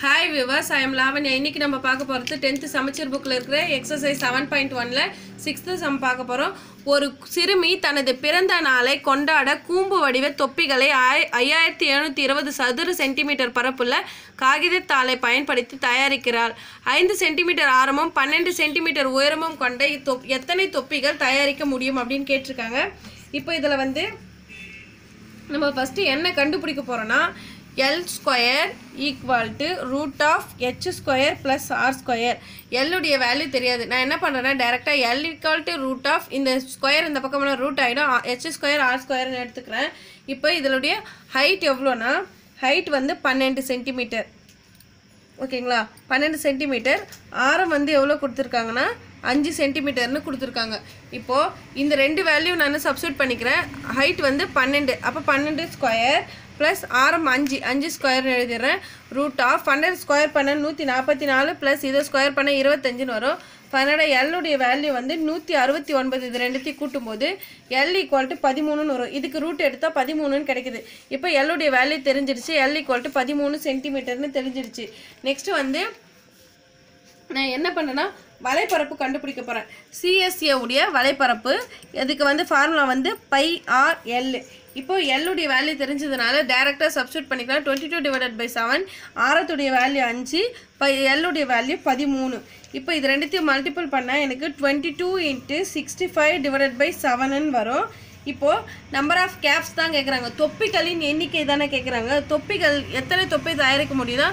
hi viewers I am Lavanya இன்னைக்கு நம்ம பார்க்க போகிறது டென்த்து சமச்சீர் புக்கில் இருக்கிற எக்ஸசைஸ் செவன் பாயிண்ட் ஒனில் சிக்ஸ்த்து சம் பார்க்க போகிறோம் ஒரு சிறுமி தனது பிறந்த நாளை கொண்டாட கூம்பு வடிவ தொப்பிகளை ஆய் ஐயாயிரத்தி எழுநூற்றி இருபது சதுர சென்டிமீட்டர் பரப்புள்ள காகிதத்தாளை பயன்படுத்தி தயாரிக்கிறாள் ஐந்து சென்டிமீட்டர் ஆரமும் பன்னெண்டு சென்டிமீட்டர் உயரமும் கொண்ட இத்தொப் எத்தனை தொப்பிகள் தயாரிக்க முடியும் அப்படின்னு கேட்டிருக்காங்க இப்போ இதில் வந்து நம்ம ஃபஸ்ட்டு என்ன கண்டுபிடிக்க போகிறோன்னா L square equal to root of H square plus R square எல்லுடைய வேல்யூ தெரியாது நான் என்ன பண்ணுறேன்னா டேரெக்டாக L equal to root of இந்த ஸ்கொயர் இந்த பக்கம் ரூட் ஆகிடும் ஹெச் ஸ்கொயர் ஆர் ஸ்கொயர்னு எடுத்துக்கிறேன் இப்போ இதனுடைய ஹைட் எவ்வளோனா ஹைட் வந்து பன்னெண்டு சென்டிமீட்டர் ஓகேங்களா பன்னெண்டு சென்டிமீட்டர் ஆரம் வந்து எவ்வளோ கொடுத்துருக்காங்கன்னா அஞ்சு சென்டிமீட்டர்னு கொடுத்துருக்காங்க இப்போது இந்த ரெண்டு வேல்யூ நான் சப்ஸ்டியூட் பண்ணிக்கிறேன் ஹைட் வந்து பன்னெண்டு அப்போ பன்னெண்டு ஸ்கொயர் ப்ளஸ் ஆரம் அஞ்சு அஞ்சு ஸ்கொயர்னு எழுதிடுறேன் ரூட் ஆஃப் பன்னெண்டு ஸ்கொயர் பண்ண நூற்றி நாற்பத்தி நாலு ப்ளஸ் இதை ஸ்கொயர் பண்ண இருபத்தஞ்சுன்னு வரும் பன்னெண்டு எல்லுடைய வேல்யூ வந்து நூற்றி அறுபத்தி ஒன்பது இது ரெண்டுத்தையும் கூட்டும்போது எல் ஈக்குவல் டு பதிமூணுன்னு வரும் இதுக்கு ரூட் எடுத்தால் பதிமூணுன்னு கிடைக்குது இப்போ எல்லுடைய வேல்யூ தெரிஞ்சிடுச்சு எல் ஈக்குவல் டு பதிமூணு சென்டிமீட்டர்னு தெரிஞ்சிடுச்சு நெக்ஸ்ட்டு வந்து நான் என்ன பண்ணேன்னா வலைப்பரப்பு கண்டுபிடிக்க போகிறேன் சிஎஸ்ஏ உடைய வலைப்பரப்பு இதுக்கு வந்து ஃபார்முலா வந்து பை ஆர் எல் இப்போ எல்லுடைய வேல்யூ தெரிஞ்சதுனால டேரெக்டாக சப்ஸ்டியூட் பண்ணிக்கலாம் twenty two divided by seven ஆரத்துடைய வேல்யூ அஞ்சு பை எல்லுடைய வேல்யூ பதிமூணு இப்போ இது ரெண்டுத்தையும் மல்டிபிள் பண்ணால் எனக்கு twenty two into sixty five divided by செவனுன்னு வரும் இப்போது நம்பர் ஆஃப் கேப்ஸ் தான் கேட்குறாங்க தொப்பிகளின் எண்ணிக்கை தானே கேட்குறாங்க தொப்பிகள் எத்தனை தொப்பி தயாரிக்க முடியுதா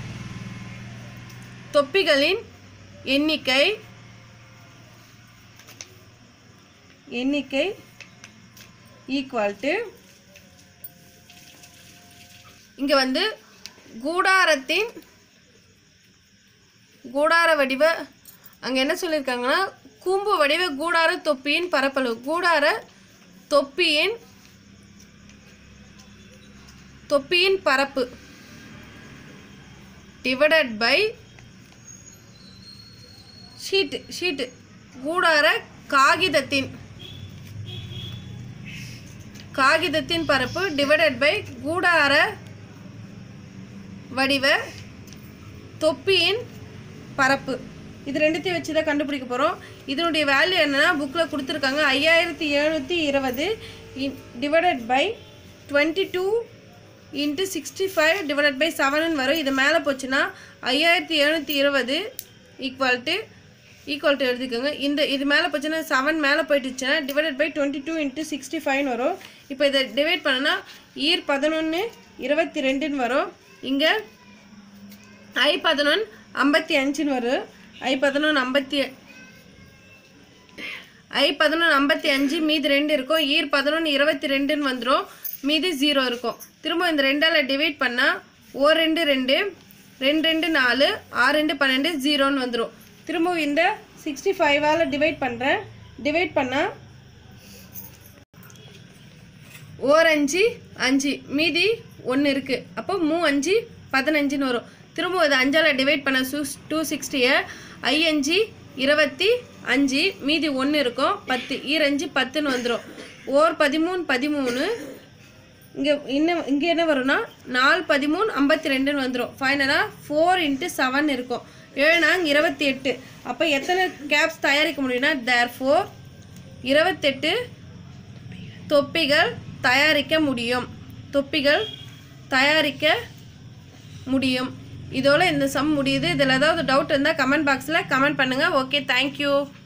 தொப்பிகளின் எண்ணிக்கை எண்ணிக்கை ஈக்குவல் டு இங்கே வந்து கூடாரத்தின் கூடார வடிவ அங்கே என்ன சொல்லியிருக்காங்கன்னா கூம்பு வடிவ கூடார தொப்பியின் பரப்பளவு கூடார தொப்பியின் தொப்பியின் பரப்பு டிவைடட் பை ஷீட்டு ஷீட்டு கூடார காகிதத்தின் காகிதத்தின் பரப்பு டிவைடட் பை கூடார வடிவ தொப்பியின் பரப்பு இது ரெண்டுத்தையும் வச்சு தான் கண்டுபிடிக்க போகிறோம் இதனுடைய வேல்யூ என்னென்னா புக்கில் கொடுத்துருக்காங்க ஐயாயிரத்தி எழுநூற்றி இருபது divided by twenty two into sixty five divided by செவனுன்னு வரும் இது மேலே போச்சுன்னா ஐயாயிரத்தி எழுநூற்றி இருபது ஈக்குவல் டு ஈக்குவல் டு எழுதிக்கோங்க இந்த இது மேலே போச்சுன்னா செவன் மேலே போயிட்டுச்சுன்னா divided by twenty two into sixty ஃபைவ்னு வரும் இப்போ இதை டிவைட் பண்ணனா ஈர் பதினொன்று இருபத்தி ரெண்டுன்னு வரும் இங்கே ஐ பதினொன்று ஐம்பத்தி அஞ்சுன்னு வரும் ஐ பதினொன்று ஐம்பத்தி ஐ பதினொன்று ஐம்பத்தி அஞ்சு மீதி ரெண்டு இருக்கும் ஈர் பதினொன்று இருபத்தி ரெண்டுன்னு வந்துடும் மீதி ஜீரோ இருக்கும் திரும்ப இந்த ரெண்டால் டிவைட் பண்ணால் ஓ ரெண்டு ரெண்டு ரெண்டு ரெண்டு நாலு ஆறு ரெண்டு பன்னெண்டு ஜீரோன்னு வந்துடும் திரும்பவும் இந்த சிக்ஸ்டி ஃபைவால் டிவைட் பண்ணுறேன் டிவைட் பண்ணால் ஓர் அஞ்சு அஞ்சு மீதி ஒன்று இருக்குது அப்போ மூ அஞ்சு பதினஞ்சுன்னு வரும் திரும்ப இது அஞ்சால் டிவைட் பண்ண சூ டூ சிக்ஸ்டியை ஐ அஞ்சு இருபத்தி அஞ்சு மீதி ஒன்று இருக்கும் பத்து ஈரஞ்சு பத்துன்னு வந்துடும் ஓர் பதிமூணு பதிமூணு இங்கே இன்னும் இங்கே என்ன வரும்னா நாலு பதிமூணு ஐம்பத்தி ரெண்டுன்னு வந்துடும் ஃபைனலாக ஃபோர் இன்ட்டு செவன் இருக்கும் ஏழுனாங்க இருபத்தி எட்டு அப்போ எத்தனை கேப்ஸ் தயாரிக்க முடியும்னா தேர் ஃபோர் இருபத்தெட்டு தொப்பிகள் தயாரிக்க முடியும் தொப்பிகள் தயாரிக்க முடியும் இதோட இந்த சம் முடியுது இதில் ஏதாவது டவுட் இருந்தால் கமெண்ட் பாக்ஸில் கமெண்ட் பண்ணுங்கள் ஓகே தேங்க்யூ